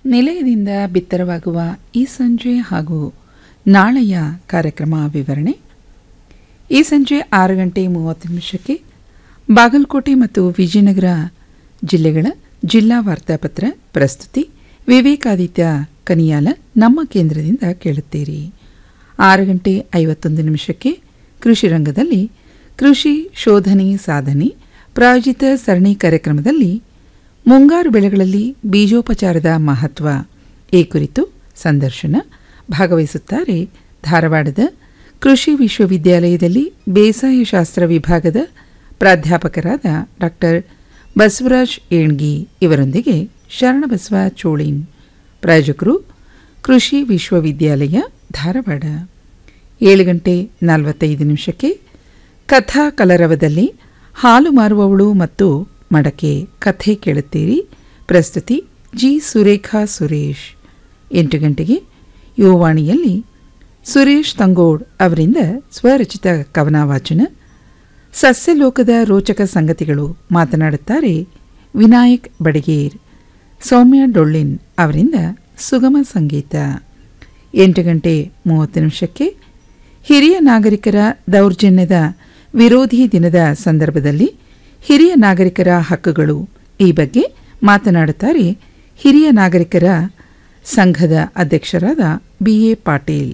ನಿಲಯದಿಂದ ಬಿತ್ತರವಾಗುವ ಈ ಸಂಜೆ ಹಾಗೂ ನಾಳೆಯ ಕಾರ್ಯಕ್ರಮ ವಿವರಣೆ ಈ ಸಂಜೆ ಆರು ಗಂಟೆ ಮೂವತ್ತು ನಿಮಿಷಕ್ಕೆ ಬಾಗಲಕೋಟೆ ಮತ್ತು ವಿಜಯನಗರ ಜಿಲ್ಲೆಗಳ ಜಿಲ್ಲಾ ವಾರ್ತಾಪತ್ರ ಪ್ರಸ್ತುತಿ ವಿವೇಕಾದಿತ್ಯ ಕನಿಯಾಲ ನಮ್ಮ ಕೇಂದ್ರದಿಂದ ಕೇಳುತ್ತೀರಿ ಆರು ಗಂಟೆ ಐವತ್ತೊಂದು ನಿಮಿಷಕ್ಕೆ ಕೃಷಿ ರಂಗದಲ್ಲಿ ಕೃಷಿ ಶೋಧನೆ ಸಾಧನೆ ಪ್ರಾಯೋಜಿತ ಸರಣಿ ಕಾರ್ಯಕ್ರಮದಲ್ಲಿ ಮುಂಗಾರು ಬೆಳೆಗಳಲ್ಲಿ ಬೀಜೋಪಚಾರದ ಮಹತ್ವ ಈ ಕುರಿತು ಸಂದರ್ಶನ ಭಾಗವಹಿಸುತ್ತಾರೆ ಧಾರವಾಡದ ಕೃಷಿ ವಿಶ್ವವಿದ್ಯಾಲಯದಲ್ಲಿ ಬೇಸಾಯ ಶಾಸ್ತ್ರ ವಿಭಾಗದ ಪ್ರಾಧ್ಯಾಪಕರಾದ ಡಾಕ್ಟರ್ ಬಸವರಾಜ್ ಏಣ್ಗಿ ಇವರೊಂದಿಗೆ ಶರಣಬಸವ ಚೋಳಿನ್ ಪ್ರಾಯೋಜಕರು ಕೃಷಿ ವಿಶ್ವವಿದ್ಯಾಲಯ ಧಾರವಾಡ ಏಳು ಗಂಟೆ ನಲವತ್ತೈದು ನಿಮಿಷಕ್ಕೆ ಕಥಾ ಕಲರವದಲ್ಲಿ ಹಾಲು ಮಾರುವವಳು ಮತ್ತು ಮಡಕೆ ಕಥೆ ಕೇಳುತ್ತೀರಿ ಪ್ರಸ್ತುತಿ ಜಿ ಸುರೇಖಾ ಸುರೇಶ್ ಎಂಟು ಗಂಟೆಗೆ ಯುವವಾಣಿಯಲ್ಲಿ ಸುರೇಶ್ ತಂಗೋಡ್ ಅವರಿಂದ ಸ್ವರಚಿತ ಕವನ ವಾಚನ ಸಸ್ಯಲೋಕದ ರೋಚಕ ಸಂಗತಿಗಳು ಮಾತನಾಡುತ್ತಾರೆ ವಿನಾಯಕ್ ಬಡಗೇರ್ ಸೌಮ್ಯ ಡೊಳ್ಳಿನ್ ಅವರಿಂದ ಸುಗಮ ಸಂಗೀತ ಎಂಟು ಗಂಟೆ ಮೂವತ್ತು ನಿಮಿಷಕ್ಕೆ ಹಿರಿಯ ನಾಗರಿಕರ ದೌರ್ಜನ್ಯದ ವಿರೋಧಿ ದಿನದ ಸಂದರ್ಭದಲ್ಲಿ ಹಿರಿಯ ನಾಗರಿಕರ ಹಕ್ಕುಗಳು ಈ ಬಗ್ಗೆ ಮಾತನಾಡುತ್ತಾರೆ ಹಿರಿಯ ನಾಗರಿಕರ ಸಂಘದ ಅಧ್ಯಕ್ಷರಾದ ಬಿ ಎ ಪಾಟೀಲ್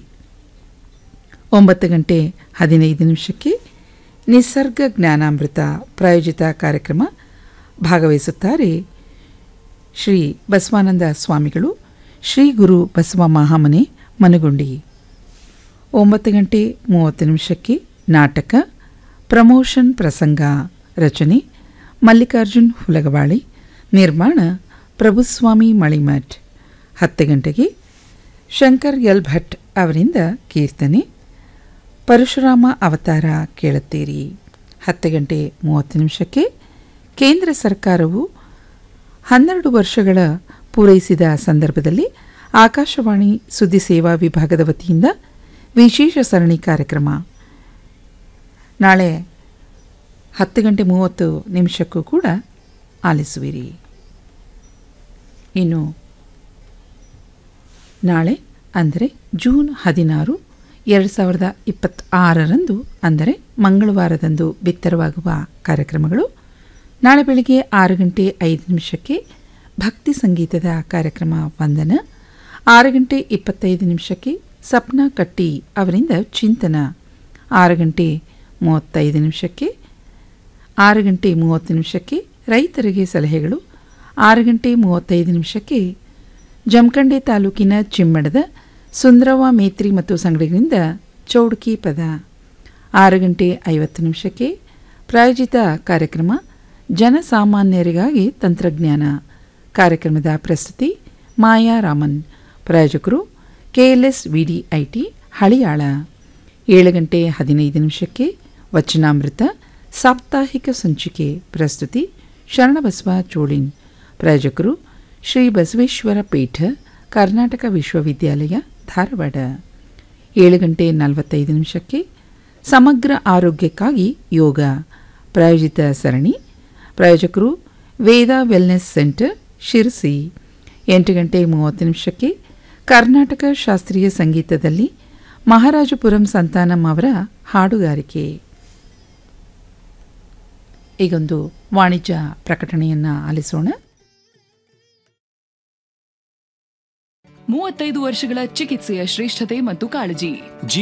ಒಂಬತ್ತು ಗಂಟೆ ಹದಿನೈದು ನಿಮಿಷಕ್ಕೆ ನಿಸರ್ಗ ಜ್ಞಾನಾಮೃತ ಪ್ರಾಯೋಜಿತ ಕಾರ್ಯಕ್ರಮ ಭಾಗವಹಿಸುತ್ತಾರೆ ಶ್ರೀ ಬಸವಾನಂದ ಸ್ವಾಮಿಗಳು ಶ್ರೀ ಗುರು ಬಸವ ಮಹಾಮನೆ ಮನಗುಂಡಿ ಒಂಬತ್ತು ಗಂಟೆ ಮೂವತ್ತು ನಿಮಿಷಕ್ಕೆ ನಾಟಕ ಪ್ರಮೋಷನ್ ಪ್ರಸಂಗ ರಚನೆ ಮಲ್ಲಿಕಾರ್ಜುನ್ ಹುಲಗವಾಳಿ ನಿರ್ಮಾಣ ಪ್ರಭುಸ್ವಾಮಿ ಮಳಿಮಠ್ ಹತ್ತು ಗಂಟೆಗೆ ಶಂಕರ್ ಎಲ್ ಭಟ್ ಅವರಿಂದ ಕೀರ್ತನೆ ಪರಶುರಾಮ ಅವತಾರ ಕೇಳುತ್ತೀರಿ ಹತ್ತು ಗಂಟೆ ಮೂವತ್ತು ನಿಮಿಷಕ್ಕೆ ಕೇಂದ್ರ ಸರ್ಕಾರವು ಹನ್ನೆರಡು ವರ್ಷಗಳ ಪೂರೈಸಿದ ಸಂದರ್ಭದಲ್ಲಿ ಆಕಾಶವಾಣಿ ಸುದ್ದಿ ಸೇವಾ ವಿಭಾಗದ ವತಿಯಿಂದ ವಿಶೇಷ ಸರಣಿ ಕಾರ್ಯಕ್ರಮ ನಾಳೆ ಹತ್ತು ಗಂಟೆ ಮೂವತ್ತು ನಿಮಿಷಕ್ಕೂ ಕೂಡ ಆಲಿಸುವಿರಿ ಇನ್ನು ನಾಳೆ ಅಂದರೆ ಜೂನ್ ಹದಿನಾರು ಎರಡು ಸಾವಿರದ ಇಪ್ಪತ್ತಾರರಂದು ಅಂದರೆ ಮಂಗಳವಾರದಂದು ಬಿತ್ತರವಾಗುವ ಕಾರ್ಯಕ್ರಮಗಳು ನಾಳೆ ಬೆಳಗ್ಗೆ ಆರು ಗಂಟೆ ಐದು ನಿಮಿಷಕ್ಕೆ ಭಕ್ತಿ ಸಂಗೀತದ ಕಾರ್ಯಕ್ರಮ ವಂದನ ಆರು ಗಂಟೆ ಇಪ್ಪತ್ತೈದು ನಿಮಿಷಕ್ಕೆ ಸಪ್ನಾ ಕಟ್ಟಿ ಅವರಿಂದ ಚಿಂತನ ಆರು ಗಂಟೆ ಮೂವತ್ತೈದು ನಿಮಿಷಕ್ಕೆ ಆರು ಗಂಟೆ ಮೂವತ್ತು ನಿಮಿಷಕ್ಕೆ ರೈತರಿಗೆ ಸಲಹೆಗಳು ಆರು ಗಂಟೆ ಮೂವತ್ತೈದು ನಿಮಿಷಕ್ಕೆ ಜಮಖಂಡಿ ತಾಲೂಕಿನ ಚಿಮ್ಮಡದ ಸುಂದರವ ಮೇತ್ರಿ ಮತ್ತು ಸಂಗಡಿಗರಿಂದ ಚೌಡ್ಕಿ ಪದ ಆರು ಗಂಟೆ ಐವತ್ತು ನಿಮಿಷಕ್ಕೆ ಪ್ರಾಯೋಜಿತ ಕಾರ್ಯಕ್ರಮ ಜನಸಾಮಾನ್ಯರಿಗಾಗಿ ತಂತ್ರಜ್ಞಾನ ಕಾರ್ಯಕ್ರಮದ ಪ್ರಸ್ತುತಿ ಮಾಯಾ ರಾಮನ್ ಪ್ರಾಯೋಜಕರು ಕೆಎಲ್ಎಸ್ ವಿಡಿಐಟಿ ಹಳಿಯಾಳ ಏಳು ಗಂಟೆ ಹದಿನೈದು ನಿಮಿಷಕ್ಕೆ ವಚನಾಮೃತ ಸಾಪ್ತಾಹಿಕ ಸಂಚಿಕೆ ಪ್ರಸ್ತುತಿ ಶರಣಬಸವ ಚೋಳಿನ್ ಪ್ರಾಯೋಜಕರು ಶ್ರೀ ಬಸವೇಶ್ವರ ಪೀಠ ಕರ್ನಾಟಕ ವಿಶ್ವವಿದ್ಯಾಲಯ ಧಾರವಾಡ ಏಳು ಗಂಟೆ ನಲವತ್ತೈದು ನಿಮಿಷಕ್ಕೆ ಸಮಗ್ರ ಆರೋಗ್ಯಕ್ಕಾಗಿ ಯೋಗ ಪ್ರಾಯೋಜಿತ ಸರಣಿ ಪ್ರಾಯೋಜಕರು ವೇದ ವೆಲ್ನೆಸ್ ಸೆಂಟರ್ ಶಿರಸಿ ಎಂಟು ಗಂಟೆ ಮೂವತ್ತು ನಿಮಿಷಕ್ಕೆ ಕರ್ನಾಟಕ ಶಾಸ್ತ್ರೀಯ ಸಂಗೀತದಲ್ಲಿ ಮಹಾರಾಜಪುರಂ ಸಂತಾನಂ ಅವರ ಹಾಡುಗಾರಿಕೆ ಈಗೊಂದು ವಾಣಿಜ್ಯ ಪ್ರಕಟಣೆಯನ್ನು ಆಲಿಸೋಣ ಮೂವತ್ತೈದು ವರ್ಷಗಳ ಚಿಕಿತ್ಸೆಯ ಶ್ರೇಷ್ಠತೆ ಮತ್ತು ಕಾಳಜಿ